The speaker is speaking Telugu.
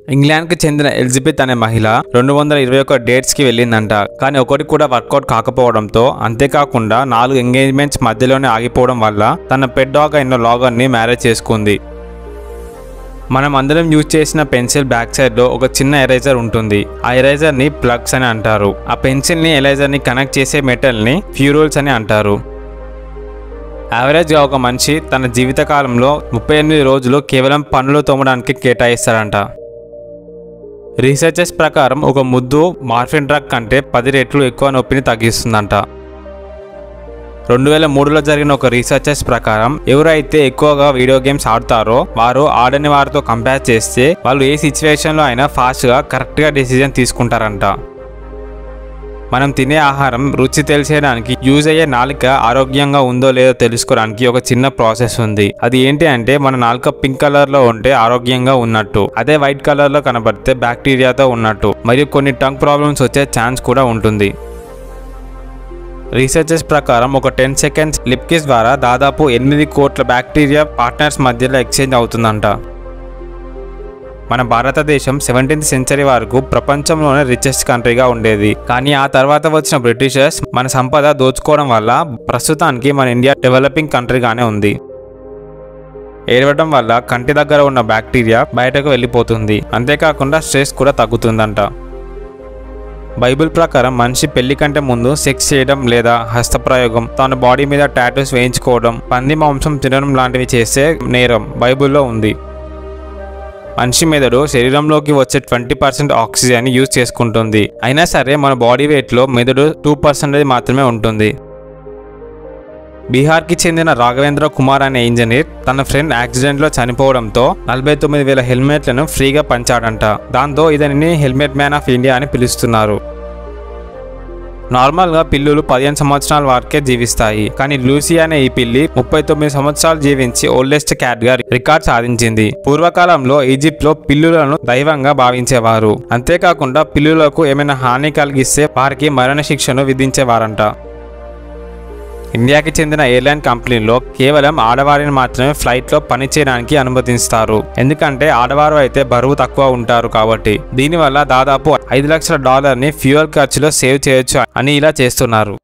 ఇంగ్లాండ్కి చెందిన ఎలిజబెత్ అనే మహిళ రెండు వందల ఇరవై ఒక్క డేట్స్కి వెళ్ళిందంట కానీ ఒకటి కూడా వర్కౌట్ కాకపోవడంతో అంతేకాకుండా నాలుగు ఎంగేజ్మెంట్స్ మధ్యలోనే ఆగిపోవడం వల్ల తన పెడ్ డాగ్ అయిన లాగర్ని మ్యారేజ్ చేసుకుంది మనం అందరం యూజ్ చేసిన పెన్సిల్ బ్యాక్ సైడ్ లో ఒక చిన్న ఎరేజర్ ఉంటుంది ఆ ఎరేజర్ ని ప్లగ్స్ అని అంటారు ఆ పెన్సిల్ ని ఎరేజర్ ని కనెక్ట్ చేసే మెటల్ ని ఫ్యూరోల్స్ అని అంటారు యావరేజ్గా ఒక మనిషి తన జీవితకాలంలో ముప్పై ఎనిమిది రోజులు కేవలం పనులు తోమడానికి కేటాయిస్తాడంట రీసెర్చెస్ ప్రకారం ఒక ముద్దు మార్ఫిన్ డ్రగ్ కంటే పది రెట్లు ఎక్కువ నొప్పిని తగ్గిస్తుందంట రెండు వేల మూడులో జరిగిన ఒక రీసెర్చెస్ ప్రకారం ఎవరైతే ఎక్కువగా వీడియో గేమ్స్ ఆడతారో వారు ఆడని వారితో కంపేర్ చేస్తే వాళ్ళు ఏ సిచ్యువేషన్లో అయినా ఫాస్ట్గా కరెక్ట్గా డెసిజన్ తీసుకుంటారంట మనం తినే ఆహారం రుచి తెలిసేయడానికి యూజ్ అయ్యే నాలుక ఆరోగ్యంగా ఉందో లేదో తెలుసుకోవడానికి ఒక చిన్న ప్రాసెస్ ఉంది అది ఏంటి అంటే మన నాలుక పింక్ కలర్ లో ఉంటే ఆరోగ్యంగా ఉన్నట్టు అదే వైట్ కలర్ లో కనబడితే బ్యాక్టీరియాతో ఉన్నట్టు మరియు కొన్ని టంగ్ ప్రాబ్లమ్స్ వచ్చే ఛాన్స్ కూడా ఉంటుంది రీసెర్చెస్ ప్రకారం ఒక టెన్ సెకండ్స్ లిప్ కిస్ ద్వారా దాదాపు ఎనిమిది కోట్ల బ్యాక్టీరియా పార్ట్నర్స్ మధ్యలో ఎక్స్చేంజ్ అవుతుందంట మన భారతదేశం సెవెంటీన్త్ సెంచరీ వరకు ప్రపంచంలోనే రిచెస్ట్ కంట్రీగా ఉండేది కానీ ఆ తర్వాత వచ్చిన బ్రిటిషర్స్ మన సంపద దోచుకోవడం వల్ల ప్రస్తుతానికి మన ఇండియా డెవలపింగ్ కంట్రీగానే ఉంది ఏడవడం వల్ల కంటి దగ్గర ఉన్న బ్యాక్టీరియా బయటకు వెళ్ళిపోతుంది అంతేకాకుండా స్ట్రెస్ కూడా తగ్గుతుందంట బైబిల్ ప్రకారం మనిషి పెళ్లి కంటే ముందు సెక్స్ చేయడం లేదా హస్తప్రయోగం తన బాడీ మీద టాటూస్ వేయించుకోవడం పంది మాంసం తినడం లాంటివి చేస్తే నేరం బైబిల్లో ఉంది మనిషి మెదడు శరీరంలోకి వచ్చే ట్వంటీ పర్సెంట్ ఆక్సిజన్ యూజ్ చేసుకుంటుంది అయినా సరే మన బాడీ వెయిట్లో మెదడు టూ పర్సెంటేజ్ మాత్రమే ఉంటుంది బీహార్కి చెందిన రాఘవేంద్ర కుమార్ అనే ఇంజనీర్ తన ఫ్రెండ్ యాక్సిడెంట్లో చనిపోవడంతో నలభై తొమ్మిది వేల హెల్మెట్లను ఫ్రీగా పంచాడంట దాంతో ఇతనిని హెల్మెట్ మ్యాన్ ఆఫ్ ఇండియా అని పిలుస్తున్నారు నార్మల్గా పిల్లులు పదిహేను సంవత్సరాల వరకే జీవిస్తాయి కానీ లూసీ అనే ఈ పిల్లి ముప్పై తొమ్మిది సంవత్సరాలు జీవించి ఓల్డెస్ట్ క్యాట్గా రికార్డ్ సాధించింది పూర్వకాలంలో ఈజిప్ట్లో పిల్లులను దైవంగా భావించేవారు అంతేకాకుండా పిల్లులకు ఏమైనా హాని కలిగిస్తే వారికి మరణ శిక్షను విధించేవారంట ఇండియాకి చెందిన ఎయిర్లైన్ కంపెనీలో కేవలం ఆడవారిని మాత్రమే ఫ్లైట్లో పనిచేయడానికి అనుమతిస్తారు ఎందుకంటే ఆడవారు అయితే బరువు తక్కువ ఉంటారు కాబట్టి దీనివల్ల దాదాపు ఐదు లక్షల డాలర్ని ఫ్యూయల్ ఖర్చులో సేవ్ చేయొచ్చు అని ఇలా చేస్తున్నారు